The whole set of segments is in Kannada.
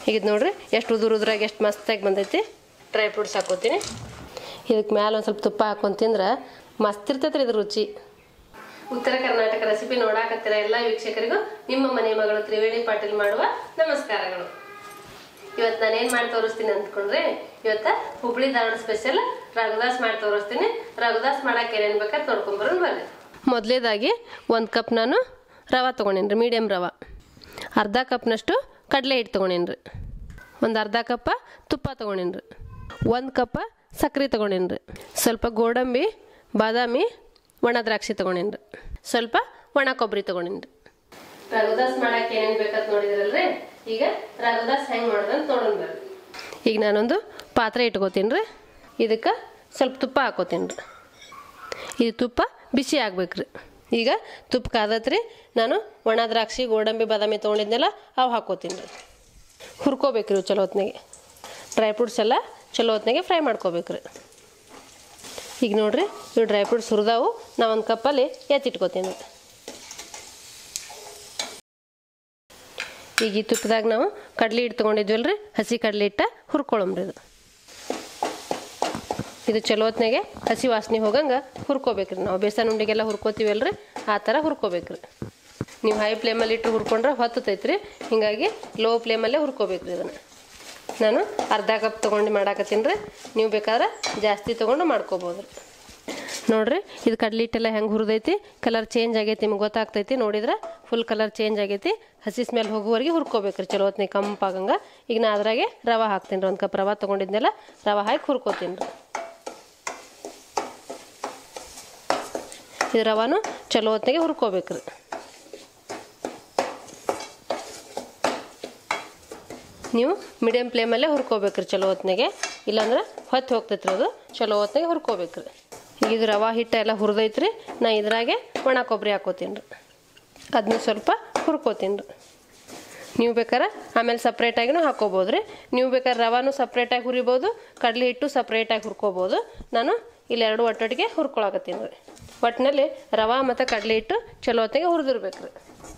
ಈಗ ಇದು ನೋಡ್ರಿ ಎಷ್ಟು ಉದುರು ಉದುರಾಗಿ ಎಷ್ಟು ಮಸ್ತಾಗಿ ಬಂದೈತಿ ಡ್ರೈ ಫ್ರೂಟ್ಸ್ ಹಾಕೋತೀನಿ ಇದಕ್ಕೆ ಮ್ಯಾಲೆ ಒಂದು ಸ್ವಲ್ಪ ತುಪ್ಪ ಹಾಕೊಂಡು ತಿಂದ್ರೆ ಮಸ್ತ್ ಇರ್ತೈತ್ರಿ ಇದ್ರ ರುಚಿ ಉತ್ತರ ಕರ್ನಾಟಕ ರೆಸಿಪಿ ನೋಡಾಕತ್ತಿರ ಎಲ್ಲ ವೀಕ್ಷಕರಿಗೂ ನಿಮ್ಮ ಮನೆ ಮಗಳು ತ್ರಿವೇಣಿ ಪಾಟೀಲ್ ಮಾಡುವ ನಮಸ್ಕಾರಗಳು ಇವತ್ತು ನಾನೇನು ಮಾಡಿ ತೋರಿಸ್ತೀನಿ ಅಂದ್ಕೊಂಡ್ರೆ ಇವತ್ತ ಹುಬ್ಳಿ ಧಾರವಾಡ ಸ್ಪೆಷಲ್ ರಘುದಾಸ್ ಮಾಡಿ ತೋರಿಸ್ತೀನಿ ರಘುದಾಸ್ ಮಾಡಕ್ಕೆ ಏನೇನು ಬೇಕಾದ್ರೆ ತೊಡ್ಕೊಂಬರೋಣ ಬರ್ರಿ ಮೊದಲೇದಾಗಿ ಒಂದು ಕಪ್ ನಾನು ರವೆ ತೊಗೊಂಡೇನಿ ಮೀಡಿಯಮ್ ರವೆ ಅರ್ಧ ಕಪ್ನಷ್ಟು ಕಡಲೆ ಹಿಟ್ಟು ತೊಗೊಂಡೇನಿ ಒಂದು ಅರ್ಧ ಕಪ್ಪ ತುಪ್ಪ ತೊಗೊಂಡೇನಿ ಒಂದು ಕಪ್ಪ ಸಕ್ಕರೆ ತೊಗೊಂಡೇನಿ ಸ್ವಲ್ಪ ಗೋಡಂಬಿ ಬಾದಾಮಿ ಒಣ ದ್ರಾಕ್ಷಿ ತೊಗೊಂಡೇನಿ ಸ್ವಲ್ಪ ಒಣ ಕೊಬ್ಬರಿ ತೊಗೊಂಡೇನಿ ರಘುದಾಸ್ ಮಾಡಕ್ಕೆ ಏನೇನು ಬೇಕಂತ ನೋಡಿದ್ರಲ್ರಿ ಈಗ ರಘುದಾಸ್ ಹೆಂಗೆ ಮಾಡೋದಂತ ನೋಡೋಣ ಬರ್ರಿ ಈಗ ನಾನೊಂದು ಪಾತ್ರೆ ಇಟ್ಕೋತೀನಿ ರೀ ಇದಕ್ಕೆ ಸ್ವಲ್ಪ ತುಪ್ಪ ಹಾಕೋತೀನಿ ರೀ ಇದು ತುಪ್ಪ ಬಿಸಿ ಆಗ್ಬೇಕ್ರಿ ಈಗ ತುಪ್ಪ ಕಾದತ್ರಿ ನಾನು ಒಣ ದ್ರಾಕ್ಷಿ ಗೋಡಂಬಿ ಬಾದಾಮಿ ತೊಗೊಂಡಿದ್ನೆಲ್ಲ ಅವು ಹಾಕೋತೀನಿ ರೀ ಹುರ್ಕೋಬೇಕ್ರಿ ಇವು ಚಲೋ ಹೊತ್ನಾಗೆ ಡ್ರೈ ಫ್ರೂಟ್ಸ್ ಎಲ್ಲ ಚಲೋ ಹೊತ್ನಾಗೆ ಫ್ರೈ ಮಾಡ್ಕೋಬೇಕ್ರಿ ಈಗ ನೋಡ್ರಿ ಇವು ಡ್ರೈ ಫ್ರೂಟ್ಸ್ ಹುರಿದಾವು ನಾ ಒಂದು ಕಪ್ಪಲ್ಲಿ ಎತ್ತಿಟ್ಕೋತೀನಿ ರೀ ಈಗ ಈ ತುಪ್ಪದಾಗ ನಾವು ಕಡ್ಲೆ ಹಿಟ್ಟು ತೊಗೊಂಡಿದ್ವಲ್ರಿ ಹಸಿ ಕಡ್ಲೆ ಹಿಟ್ಟ ಹುರ್ಕೊಳಮ್ರಿ ಇದು ಇದು ಚಲೋ ಹೊತ್ನಾಗೆ ಹಸಿ ವಾಸನೆ ಹೋಗಂಗೆ ಹುರ್ಕೋಬೇಕ್ರಿ ನಾವು ಬೇಸನ್ ಉಂಡಿಗೆಲ್ಲ ಹುರ್ಕೋತೀವಲ್ರಿ ಆ ಥರ ಹುರ್ಕೋಬೇಕ್ರಿ ನೀವು ಹೈ ಫ್ಲೇಮಲ್ಲಿ ಇಟ್ಟು ಹುರ್ಕೊಂಡ್ರೆ ಹೊತ್ತತೈತ್ರಿ ಹಿಂಗಾಗಿ ಲೋ ಫ್ಲೇಮಲ್ಲೇ ಹುರ್ಕೋಬೇಕ್ರಿ ಇದನ್ನು ನಾನು ಅರ್ಧ ಕಪ್ ತೊಗೊಂಡು ಮಾಡಾಕತ್ತೀನಿ ರೀ ನೀವು ಬೇಕಾದ್ರೆ ಜಾಸ್ತಿ ತೊಗೊಂಡು ಮಾಡ್ಕೋಬೋದು ರೀ ನೋಡ್ರಿ ಇದು ಕಡ್ಲಿ ಹಿಟ್ಟೆಲ್ಲ ಹೆಂಗೆ ಹುರಿದೈತಿ ಕಲರ್ ಚೇಂಜ್ ಆಗೈತಿ ನಿಮ್ಗೆ ಗೊತ್ತಾಗ್ತೈತಿ ನೋಡಿದ್ರೆ ಫುಲ್ ಕಲರ್ ಚೇಂಜ್ ಆಗೈತಿ ಹಸಿ ಸ್ಮೆಲ್ ಹೋಗುವವರೆಗೆ ಹುರ್ಕೋಬೇಕ್ರಿ ಚಲೋ ಹೊತ್ನಿ ಕಂಪಾಗಂಗೆ ಈಗ ನಾ ಅದ್ರಾಗೆ ರವೆ ಹಾಕ್ತೀನಿ ರೀ ಒಂದು ಕಪ್ ರವೆ ತೊಗೊಂಡಿದ್ನೆಲ್ಲ ರವೆ ಹಾಕಿ ಹುರ್ಕೋತೀನಿ ರೀ ಇದು ರವಾನು ಚಲೋ ಹೊತ್ತಿಗೆ ಹುರ್ಕೋಬೇಕ್ರಿ ನೀವು ಮೀಡಿಯಮ್ ಫ್ಲೇಮಲ್ಲೇ ಹುರ್ಕೋಬೇಕ್ರಿ ಚಲೋ ಹೊತ್ನಾಗೆ ಇಲ್ಲಾಂದ್ರೆ ಹೊತ್ತು ಹೋಗ್ತೈತ್ರಿ ಅದು ಚಲೋ ಹೊತ್ನಾಗೆ ಹುರ್ಕೋಬೇಕ್ರಿ ಈಗ ಇದು ರವಾ ಹಿಟ್ಟು ಎಲ್ಲ ಹುರಿದೈತ್ರಿ ನಾ ಇದ್ರಾಗೆ ಒಣ ಕೊಬ್ಬರಿ ಹಾಕೋತೀನಿ ರೀ ಅದನ್ನ ಸ್ವಲ್ಪ ಹುರ್ಕೋತೀನಿ ರೀ ನೀವು ಬೇಕಾದ್ರೆ ಆಮೇಲೆ ಸಪ್ರೇಟಾಗಿನೂ ಹಾಕೋಬೋದು ರೀ ನೀವು ಬೇಕಾದ್ರೆ ರವಾನು ಸಪ್ರೇಟಾಗಿ ಹುರಿಬೋದು ಕಡಲೆ ಹಿಟ್ಟು ಸಪ್ರೇಟಾಗಿ ಹುರ್ಕೋಬೋದು ನಾನು ಇಲ್ಲಿ ಎರಡು ಒಟ್ಟೊಟ್ಟಿಗೆ ಹುರ್ಕೊಳಕತ್ತೀನಿ ರೀ ಒಟ್ಟಿನಲ್ಲಿ ರವೆ ಮತ್ತು ಕಡಲೆ ಹಿಟ್ಟು ಚಲೋ ಹೊತ್ತಿಗೆ ಹುರಿದಿರ್ಬೇಕು ರೀ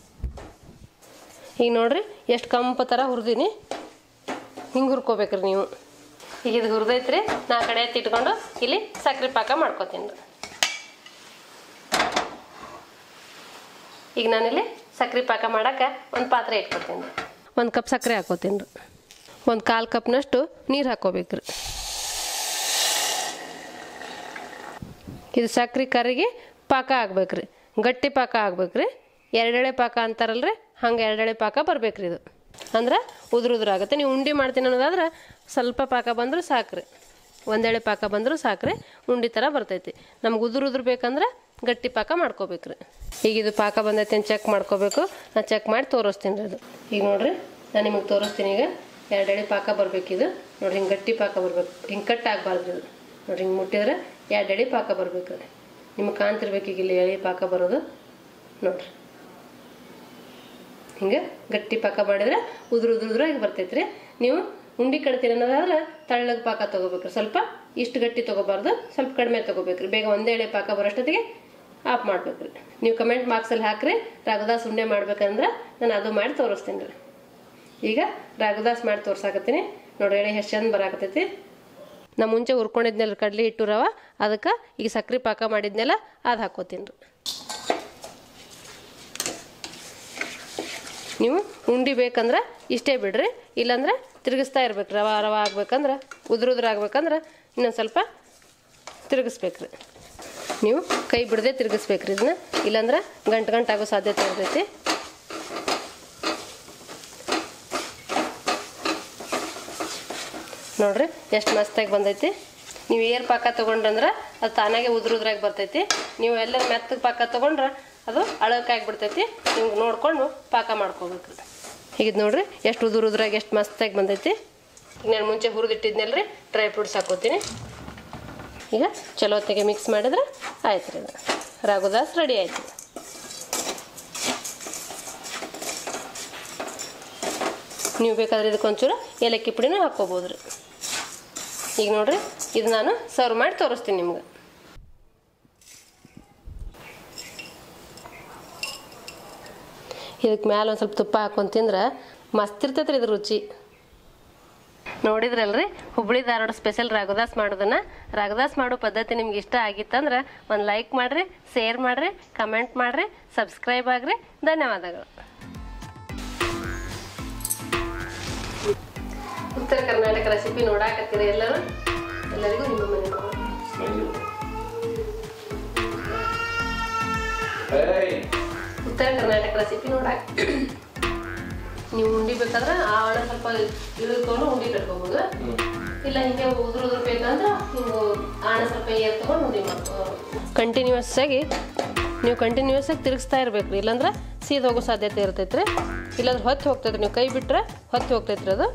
ಈಗ ನೋಡ್ರಿ ಎಷ್ಟು ಕಂಪ ಥರ ಹುರಿದೀನಿ ಹಿಂಗೆ ಹುರ್ಕೋಬೇಕ್ರಿ ನೀವು ಈಗ ಇದು ಹುರಿದೈತ್ರಿ ನಾ ಕಡೆ ಎತ್ತಿ ಇಟ್ಕೊಂಡು ಇಲ್ಲಿ ಸಕ್ಕರೆ ಪಾಕ ಮಾಡ್ಕೊತೀನಿ ರೀ ಈಗ ನಾನಿಲ್ಲಿ ಸಕ್ಕರೆ ಪಾಕ ಮಾಡಕ್ಕೆ ಒಂದು ಪಾತ್ರೆ ಇಟ್ಕೊತೀನಿ ರೀ ಒಂದು ಕಪ್ ಸಕ್ಕರೆ ಹಾಕೋತೀನಿ ರೀ ಒಂದು ಕಾಲು ಕಪ್ನಷ್ಟು ನೀರು ಹಾಕೋಬೇಕ್ರಿ ಇದು ಸಕ್ರೆ ಕರಿಗೆ ಪಾಕ ಆಗ್ಬೇಕ್ರಿ ಗಟ್ಟಿ ಪಾಕ ಆಗ್ಬೇಕ್ರಿ ಎರಡೆಳೆ ಪಾಕ ಅಂತಾರಲ್ರಿ ಹಂಗೆ ಎರಡೆಳೆ ಪಾಕ ಬರ್ಬೇಕ್ರಿ ಇದು ಅಂದ್ರೆ ಉದುರು ಉದುರು ಆಗುತ್ತೆ ನೀವು ಉಂಡೆ ಮಾಡ್ತೀನಿ ಅನ್ನೋದಾದ್ರೆ ಸ್ವಲ್ಪ ಪಾಕ ಬಂದರೂ ಸಾಕ್ರಿ ಒಂದೆಳೆ ಪಾಕ ಬಂದರೂ ಸಾಕ್ರಿ ಉಂಡೆ ಥರ ಬರ್ತೈತಿ ನಮ್ಗೆ ಉದುರು ಉದುರು ಬೇಕಂದ್ರೆ ಗಟ್ಟಿ ಪಾಕ ಮಾಡ್ಕೋಬೇಕ್ರಿ ಈಗ ಇದು ಪಾಕ ಬಂದೈತಿ ಅಂತ ಚೆಕ್ ಮಾಡ್ಕೋಬೇಕು ನಾನು ಚೆಕ್ ಮಾಡಿ ತೋರಿಸ್ತೀನಿ ರೀ ಅದು ಈಗ ನೋಡ್ರಿ ನಾನು ನಿಮಗೆ ತೋರಿಸ್ತೀನಿ ಈಗ ಎರಡೆಳೆ ಪಾಕ ಬರ್ಬೇಕಿದು ನೋಡ್ರಿ ಹಿಂಗೆ ಗಟ್ಟಿ ಪಾಕ ಬರ್ಬೇಕು ಹಿಂಗೆ ಕಟ್ ಆಗಬಾರ್ದು ಇದು ನೋಡ್ರಿ ಹಿಂಗೆ ಮುಟ್ಟಿದ್ರೆ ಎರಡು ಎಳೆ ಪಾಕ ಬರ್ಬೇಕು ರೀ ನಿಮ್ಗೆ ಕಾಣ್ತಿರ್ಬೇಕು ಈಗ ಇಲ್ಲಿ ಎಳೆ ಪಾಕ ಬರೋದು ನೋಡ್ರಿ ಹಿಂಗೆ ಗಟ್ಟಿ ಪಾಕ ಮಾಡಿದ್ರೆ ಉದುರು ಉದುರು ಉದುರಾಗಿ ಬರ್ತೈತೆ ರೀ ನೀವು ಉಂಡೆ ಕಡ್ತೀರಿ ಅನ್ನೋದಾದ್ರೆ ತಳ್ಳಗೆ ಪಾಕ ತೊಗೋಬೇಕ್ರಿ ಸ್ವಲ್ಪ ಇಷ್ಟು ಗಟ್ಟಿ ತೊಗೋಬಾರ್ದು ಸ್ವಲ್ಪ ಕಡಿಮೆ ತೊಗೋಬೇಕ್ರಿ ಬೇಗ ಒಂದೇ ಎಳೆ ಪಾಕ ಬರೋಷ್ಟೊತ್ತಿಗೆ ಆಫ್ ಮಾಡ್ಬೇಕ್ರಿ ನೀವು ಕಮೆಂಟ್ ಬಾಕ್ಸಲ್ಲಿ ಹಾಕ್ರಿ ರಾಘದಾಸ್ ಉಂಡೆ ಮಾಡ್ಬೇಕಂದ್ರೆ ನಾನು ಅದು ಮಾಡಿ ತೋರಿಸ್ತೀನಿ ರೀ ಈಗ ರಾಘದಾಸ್ ಮಾಡಿ ತೋರ್ಸಾಕತ್ತೀನಿ ನೋಡ್ರಿ ಎಳೆ ಎಷ್ಟು ಚಂದ ಬರಾಕತ್ತೈತಿ ನಾ ಮುಂಚೆ ಹುರ್ಕೊಂಡಿದ್ನೆಲ್ಲ ಕಡ್ಲೆ ಹಿಟ್ಟು ರವ ಅದಕ್ಕೆ ಈಗ ಸಕ್ರೆ ಪಾಕ ಮಾಡಿದ್ನೆಲ್ಲ ಅದು ಹಾಕೋತೀನಿ ರೀ ನೀವು ಉಂಡೆ ಬೇಕಂದ್ರೆ ಇಷ್ಟೇ ಬಿಡ್ರಿ ಇಲ್ಲಾಂದ್ರೆ ತಿರುಗಿಸ್ತಾ ಇರ್ಬೇಕು ರವ ರವ ಆಗ್ಬೇಕಂದ್ರೆ ಉದುರು ಉದುರು ಆಗ್ಬೇಕಂದ್ರೆ ಇನ್ನೊಂದು ಸ್ವಲ್ಪ ತಿರುಗಿಸ್ಬೇಕ್ರಿ ನೀವು ಕೈ ಬಿಡದೆ ತಿರುಗಿಸ್ಬೇಕ್ರಿ ಇದನ್ನ ಇಲ್ಲಾಂದ್ರೆ ಗಂಟು ಗಂಟು ಆಗೋ ಸಾಧ್ಯತೆ ಇರ್ತೈತಿ ನೋಡ್ರಿ ಎಷ್ಟು ಮಸ್ತಾಗಿ ಬಂದೈತಿ ನೀವು ಏರ್ ಪಾಕ ತೊಗೊಂಡ್ರಂದ್ರೆ ಅದು ತಾನಾಗೆ ಉದುರು ಉದ್ರಾಗಿ ಬರ್ತೈತಿ ನೀವು ಎಲ್ಲ ಮೆತ್ತಗೆ ಪಾಕ ತೊಗೊಂಡ್ರೆ ಅದು ಅಳಕಾಗಿ ಬಿಡ್ತೈತಿ ನಿಮ್ಗೆ ನೋಡ್ಕೊಂಡು ಪಾಕ ಮಾಡ್ಕೋಬೇಕು ಈಗ ಇದು ನೋಡ್ರಿ ಎಷ್ಟು ಉದುರು ಉದ್ರಾಗಿ ಎಷ್ಟು ಮಸ್ತಾಗಿ ಬಂದೈತಿ ಈಗ ನಾನು ಮುಂಚೆ ಹುರಿದಿಟ್ಟಿದ್ನಲ್ರಿ ಡ್ರೈ ಫ್ರೂಟ್ಸ್ ಹಾಕೋತೀನಿ ಈಗ ಚಲೋ ಹೊತ್ತಿಗೆ ಮಿಕ್ಸ್ ಮಾಡಿದ್ರೆ ಆಯ್ತು ರೀ ಇದು ರಾಘುದಾಸ್ ರೆಡಿ ಆಯ್ತು ನೀವು ಬೇಕಾದ್ರೆ ಇದಕ್ಕೊಂಚೂರು ಏಲಕ್ಕಿ ಪುಡಿನೂ ಹಾಕ್ಕೋಬೋದು ರೀ ಈಗ ನೋಡ್ರಿ ಇದು ನಾನು ಸರ್ವ್ ಮಾಡಿ ತೋರಿಸ್ತೀನಿ ನಿಮ್ಗೆ ಇದಕ್ಕೆ ಮ್ಯಾಲೆ ಒಂದು ಸ್ವಲ್ಪ ತುಪ್ಪ ಹಾಕೊಂಡು ತಿಂದ್ರೆ ಮಸ್ತ್ ಇರ್ತೈತೆ ರೀ ಇದ್ರ ರುಚಿ ನೋಡಿದ್ರಲ್ರಿ ಹುಬ್ಳಿ ಧಾರವಾಡ ಸ್ಪೆಷಲ್ ರಾಘದಾಸ್ ಮಾಡೋದನ್ನ ರಾಘದಾಸ್ ಮಾಡೋ ಪದ್ಧತಿ ನಿಮ್ಗೆ ಇಷ್ಟ ಆಗಿತ್ತಂದ್ರೆ ಒಂದು ಲೈಕ್ ಮಾಡ್ರಿ ಶೇರ್ ಮಾಡ್ರಿ ಕಮೆಂಟ್ ಮಾಡ್ರಿ ಸಬ್ಸ್ಕ್ರೈಬ್ ಆಗ್ರಿ ಧನ್ಯವಾದಗಳು ಉತ್ತರ ಕರ್ನಾಟಕ ರೆಸಿಪಿ ನೋಡಾಕತ್ತೀರಿ ಎಲ್ಲರೂ ಎಲ್ಲರಿಗೂ ನಿಮ್ಮ ಮನೆ ಮಗಳು. ಉತ್ತರ ಕರ್ನಾಟಕ ರೆಸಿಪಿ ನೋಡಾಕ ನೀವು ಉಂಡಿ ಬೇಕಾದ್ರೆ ಆ ಹಣ ಸ್ವಲ್ಪ ಇಳಿದುಕೊಂಡು ಉಂಡಿ ಕಟ್ಕೋಬಹುದು ಇಲ್ಲ ಹಿಂಗೆ ಉದ್ರ ಉದ್ರ ಬೇಕಂದ್ರೆ ಹಿಂಗೆ ಆಣ ಸ್ವಲ್ಪ ಏರ್ ತಗೊಂಡು ಉಂಡಿ ಮಾಡ್ಕೋ ಕಂಟಿನ್ಯೂಸ್ ಆಗಿ ನೀವು ಕಂಟಿನ್ಯೂಸ್ ಆಗಿ ತಿರುಗಿಸ್ತಾ ಇರ್ಬೇಕ್ರಿ ಇಲ್ಲಾಂದ್ರೆ ಸೀದ್ ಹೋಗೋ ಸಾಧ್ಯತೆ ಇರ್ತೈತ್ರಿ ಇಲ್ಲಾಂದ್ರೆ ಹೊತ್ತು ಹೋಗ್ತೈತ್ರಿ ನೀವು ಕೈ ಬಿಟ್ರೆ ಹೊತ್ತು ಹೋಗ್ತೈತ್ರಿ ಅದು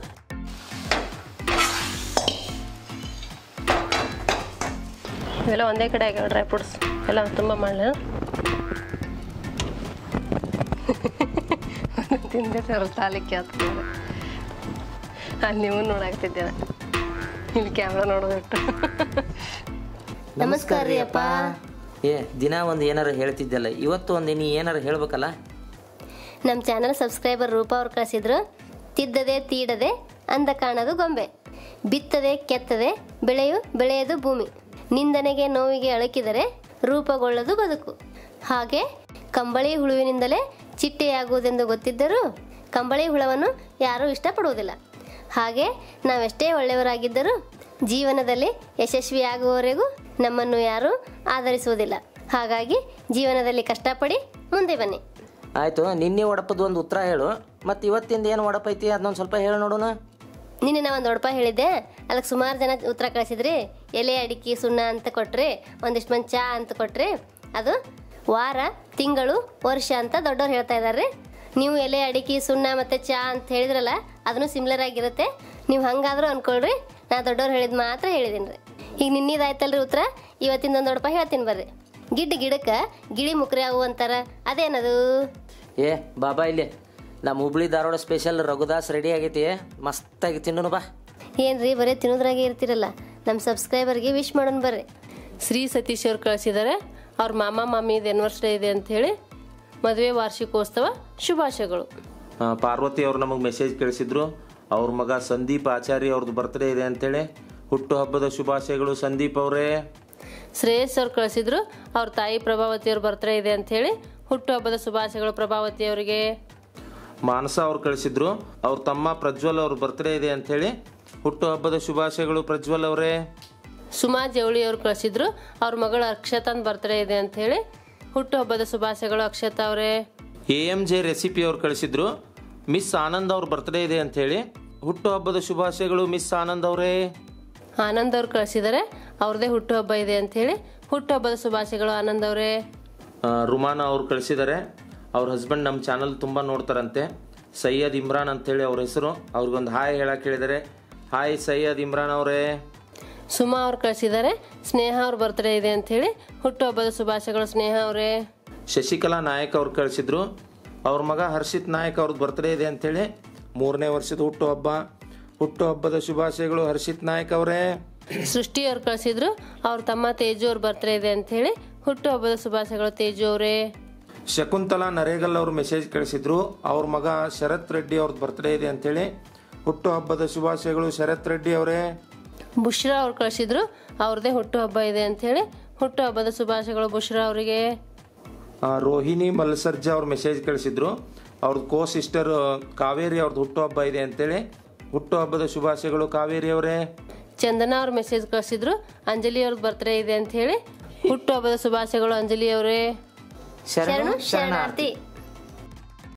ಇವೆಲ್ಲ ಒಂದೇ ಕಡೆ ಆಗ್ಯಾವ ಡ್ರೈ ಫ್ರೂಟ್ಸ್ ಎಲ್ಲ ತುಂಬ ಮಾಡಲ ತಿಂದೆ ಸರ್ ಸಾಲಿಕ್ಕೆ ಆಗ್ತದೆ ಅಲ್ಲಿ ನೀವು ನೋಡಾಕ್ತಿದ್ದೆ ಇಲ್ಲಿ ಕ್ಯಾಮ್ರಾ ನೋಡೋದಿಟ್ಟು ನಮಸ್ಕಾರ ರೀ ಅಪ್ಪ ಏ ದಿನ ಒಂದು ಏನಾರ ಹೇಳ್ತಿದ್ದಲ್ಲ ಇವತ್ತು ಒಂದು ನೀ ಏನಾರ ಹೇಳ್ಬೇಕಲ್ಲ ನಮ್ಮ ಚಾನಲ್ ಸಬ್ಸ್ಕ್ರೈಬರ್ ರೂಪ ಅವ್ರು ಕಳಿಸಿದ್ರು ತಿದ್ದದೆ ತೀಡದೆ ಅಂದ ಕಾಣದು ಗೊಂಬೆ ಬಿತ್ತದೆ ಕೆತ್ತದೆ ಬೆಳೆಯು ಬೆಳೆಯದು ಭೂಮಿ ನಿಂದನೆಗೆ ನೋವಿಗೆ ಅಳಕಿದರೆ ರೂಪಗೊಳ್ಳದು ಬದುಕು ಹಾಗೆ ಕಂಬಳಿ ಹುಳುವಿನಿಂದಲೇ ಚಿಟ್ಟೆಯಾಗುವುದೆಂದು ಗೊತ್ತಿದ್ದರೂ ಕಂಬಳಿ ಹುಳವನ್ನು ಯಾರೂ ಇಷ್ಟಪಡುವುದಿಲ್ಲ ಹಾಗೆ ನಾವೆಷ್ಟೇ ಒಳ್ಳೆಯವರಾಗಿದ್ದರೂ ಜೀವನದಲ್ಲಿ ಯಶಸ್ವಿಯಾಗುವವರೆಗೂ ನಮ್ಮನ್ನು ಯಾರೂ ಆಧರಿಸುವುದಿಲ್ಲ ಹಾಗಾಗಿ ಜೀವನದಲ್ಲಿ ಕಷ್ಟಪಡಿ ಮುಂದೆ ಬನ್ನಿ ಆಯಿತು ನಿನ್ನೆ ಒಡಪದ ಒಂದು ಉತ್ತರ ಹೇಳು ಮತ್ತು ಇವತ್ತಿಂದ ಏನು ಒಡಪ ಐತಿ ಅದನ್ನೊಂದು ಸ್ವಲ್ಪ ಹೇಳಿ ನೋಡೋಣ ನಿನ್ನೆ ನಾ ಒಂದು ದೊಡ್ಡಪ್ಪ ಹೇಳಿದ್ದೆ ಅದಕ್ಕೆ ಸುಮಾರು ಜನ ಉತ್ತರ ಕಳಿಸಿದ್ರಿ ಎಲೆ ಅಡಿಕೆ ಸುಣ್ಣ ಅಂತ ಕೊಟ್ರಿ ಒಂದಿಷ್ಟು ಮಂದಿ ಚಾ ಅಂತ ಕೊಟ್ರಿ ಅದು ವಾರ ತಿಂಗಳು ವರ್ಷ ಅಂತ ದೊಡ್ಡವ್ರು ಹೇಳ್ತಾ ಇದ್ದಾರೆ ನೀವು ಎಲೆ ಅಡಿಕೆ ಸುಣ್ಣ ಮತ್ತು ಚಾ ಅಂತ ಹೇಳಿದ್ರಲ್ಲ ಅದನ್ನು ಸಿಮಿಲರ್ ಆಗಿರುತ್ತೆ ನೀವು ಹಂಗಾದ್ರೂ ಅನ್ಕೊಳ್ರಿ ನಾ ದೊಡ್ಡವ್ರು ಹೇಳಿದ್ ಮಾತ್ರ ಹೇಳಿದೀನಿ ರೀ ಈಗ ನಿನ್ನಿದಾಯ್ತಲ್ರಿ ಉತ್ತರ ಇವತ್ತಿಂದ ಒಂದು ದೊಡ್ಡಪ್ಪ ಹೇಳ್ತೀನಿ ಬರ್ರಿ ಗಿಡ್ಡ ಗಿಡಕ್ಕೆ ಗಿಳಿ ಮುಕ್ರಿ ಆಗು ಅಂತಾರ ಅದೇನದು ಏ ಬಾಬಾ ಇಲ್ಲಿ ನಮ್ಮ ಹುಬ್ಳಿ ಧಾರವಾಡ ಸ್ಪೆಷಲ್ ರಘುದಾಸ್ ರೆಡಿ ಆಗೈತಿ ಮಸ್ತಾಗಿ ತಿನ್ನೋನು ಬಾ ಏನ್ರಿ ಬರೀ ತಿನ್ನೋದ್ರಾಗೆ ಇರ್ತಿರಲ್ಲ ನಮ್ಮ ಸಬ್ಸ್ಕ್ರೈಬರ್ಗೆ ವಿಶ್ ಮಾಡೋಣ ಬರ್ರಿ ಶ್ರೀ ಸತೀಶ್ ಅವ್ರು ಕಳಿಸಿದ್ದಾರೆ ಅವ್ರ ಮಾಮ ಮಾಮಿದು ಎನಿವರ್ಸರಿ ಇದೆ ಅಂತ ಹೇಳಿ ಮದುವೆ ವಾರ್ಷಿಕೋತ್ಸವ ಶುಭಾಶಯಗಳು ಆ, ಪಾರ್ವತಿ ಅವ್ರು ನಮಗೆ ಮೆಸೇಜ್ ಕಳಿಸಿದ್ರು ಅವ್ರ ಮಗ ಸಂದೀಪ್ ಆಚಾರ್ಯ ಅವ್ರದ್ದು ಬರ್ತ್ಡೇ ಇದೆ ಅಂತೇಳಿ ಹುಟ್ಟು ಹಬ್ಬದ ಶುಭಾಶಯಗಳು ಸಂದೀಪ್ ಅವರೇ ಶ್ರೇಯಸ್ ಅವ್ರು ಕಳಿಸಿದ್ರು ಅವ್ರ ತಾಯಿ ಪ್ರಭಾವತಿ ಅವ್ರ ಬರ್ತ್ಡೇ ಇದೆ ಅಂತ ಹೇಳಿ ಹುಟ್ಟು ಹಬ್ಬದ ಶುಭಾಶಯಗಳು ಪ್ರಭಾವತಿ ಅವರಿಗೆ ಮಾನಸ ಅವ್ರು ಕಳಿಸಿದ್ರು ಅವ್ರ ತಮ್ಮ ಪ್ರಜ್ವಲ್ ಅವ್ರ ಬರ್ತ್ಡೇ ಇದೆ ಅಂತೇಳಿ ಹುಟ್ಟು ಹಬ್ಬದ ಶುಭಾಶಯಗಳು ಪ್ರಜ್ವಲ್ ಅವರೇ ಸುಮಾ ಜವಳಿ ಅವ್ರು ಕಳಿಸಿದ್ರು ಅವ್ರ ಮಗಳು ಅಕ್ಷತಾನ್ ಬರ್ತ್ಡೇ ಇದೆ ಅಂತ ಹೇಳಿ ಹುಟ್ಟು ಹಬ್ಬದ ಶುಭಾಶಯಗಳು ಅಕ್ಷತಾ ಅವರೇ ಎ ಎಮ್ ಜೆ ರೆಸಿಪಿ ಅವ್ರು ಕಳಿಸಿದ್ರು ಮಿಸ್ ಆನಂದ್ ಅವ್ರ ಬರ್ತ್ಡೇ ಇದೆ ಅಂತೇಳಿ ಹುಟ್ಟು ಹಬ್ಬದ ಶುಭಾಶಯಗಳು ಮಿಸ್ ಆನಂದ್ ಅವರೇ ಆನಂದ್ ಅವ್ರು ಕಳಿಸಿದ್ದಾರೆ ಅವ್ರದ್ದೇ ಹುಟ್ಟು ಹಬ್ಬ ಇದೆ ಅಂತ ಹೇಳಿ ಹುಟ್ಟು ಹಬ್ಬದ ಶುಭಾಶಯಗಳು ಆನಂದ್ ಅವರೇ ಆ, ರುಮಾನ ಅವ್ರು ಕಳಿಸಿದ್ದಾರೆ ಅವ್ರ ಹಸ್ಬೆಂಡ್ ನಮ್ಮ ಚಾನಲ್ ತುಂಬ ನೋಡ್ತಾರಂತೆ ಸೈಯದ್ ಇಮ್ರಾನ್ ಅಂತೇಳಿ ಅವ್ರ ಹೆಸರು ಅವ್ರಿಗೊಂದು ಹಾಯ್ ಹೇಳಕ್ಕೆ ಹೇಳಿದ್ದಾರೆ ಹಾಯ್ ಸೈಯದ್ ಇಮ್ರಾನ್ ಅವರೇ ಸುಮಾ ಅವ್ರು ಕಳಿಸಿದ್ದಾರೆ ಸ್ನೇಹ ಅವ್ರ ಬರ್ತ್ಡೇ ಇದೆ ಅಂತ ಹೇಳಿ ಹುಟ್ಟು ಹಬ್ಬದ ಶುಭಾಶಯಗಳು ಸ್ನೇಹ ಅವರೇ ಶಶಿಕಲಾ ನಾಯಕ್ ಅವ್ರು ಕಳಿಸಿದ್ರು ಅವ್ರ ಮಗ ಹರ್ಷಿತ್ ನಾಯಕ್ ಅವ್ರದ್ದು ಬರ್ತ್ಡೇ ಇದೆ ಅಂತೇಳಿ ಮೂರನೇ ವರ್ಷದ ಹುಟ್ಟು ಹಬ್ಬ ಹುಟ್ಟು ಹಬ್ಬದ ಶುಭಾಶಯಗಳು ಹರ್ಷಿತ್ ನಾಯಕ್ ಅವರೇ ಸೃಷ್ಟಿ ಅವ್ರು ಕಳಿಸಿದ್ರು ಅವ್ರ ತಮ್ಮ ತೇಜು ಅವ್ರ ಬರ್ತ್ಡೇ ಇದೆ ಅಂತ ಹೇಳಿ ಹುಟ್ಟು ಹಬ್ಬದ ಶುಭಾಶಯಗಳು ತೇಜು ಅವರೇ ಶಕುಂತಲಾ ನರೇಗಲ್ ಅವ್ರು ಮೆಸೇಜ್ ಕಳಿಸಿದ್ರು ಅವ್ರ ಮಗ ಶರತ್ ರೆಡ್ಡಿ ಅವ್ರದ್ದು ಬರ್ತ್ಡೇ ಇದೆ ಅಂತೇಳಿ ಹುಟ್ಟು ಹಬ್ಬದ ಶುಭಾಶಯಗಳು ಶರತ್ ರೆಡ್ಡಿ ಅವರೇ ಬುಷ್ರಾ ಅವ್ರು ಕಳಿಸಿದ್ರು ಅವ್ರದ್ದೇ ಹುಟ್ಟು ಹಬ್ಬ ಇದೆ ಅಂತ ಹೇಳಿ ಹುಟ್ಟು ಹಬ್ಬದ ಶುಭಾಶಯಗಳು ಬುಷ್ರಾ ಅವರಿಗೆ ಆ, ರೋಹಿಣಿ ಮಲ್ಸರ್ಜಾ ಅವ್ರು ಮೆಸೇಜ್ ಕಳಿಸಿದ್ರು ಅವ್ರದ್ದು ಕೋ ಸಿಸ್ಟರ್ ಕಾವೇರಿ ಅವ್ರದ್ದು ಹುಟ್ಟು ಹಬ್ಬ ಇದೆ ಅಂತೇಳಿ ಹುಟ್ಟು ಹಬ್ಬದ ಶುಭಾಶಯಗಳು ಕಾವೇರಿ ಅವರೇ ಚಂದನ ಅವ್ರ ಮೆಸೇಜ್ ಕಳಿಸಿದ್ರು ಅಂಜಲಿ ಅವ್ರದ್ದು ಬರ್ತ್ಡೇ ಇದೆ ಅಂತ ಹೇಳಿ ಹುಟ್ಟು ಹಬ್ಬದ ಶುಭಾಶಯಗಳು ಅಂಜಲಿ ಅವರೇ ಶರಣು ಶರಣಾರ್ಥಿ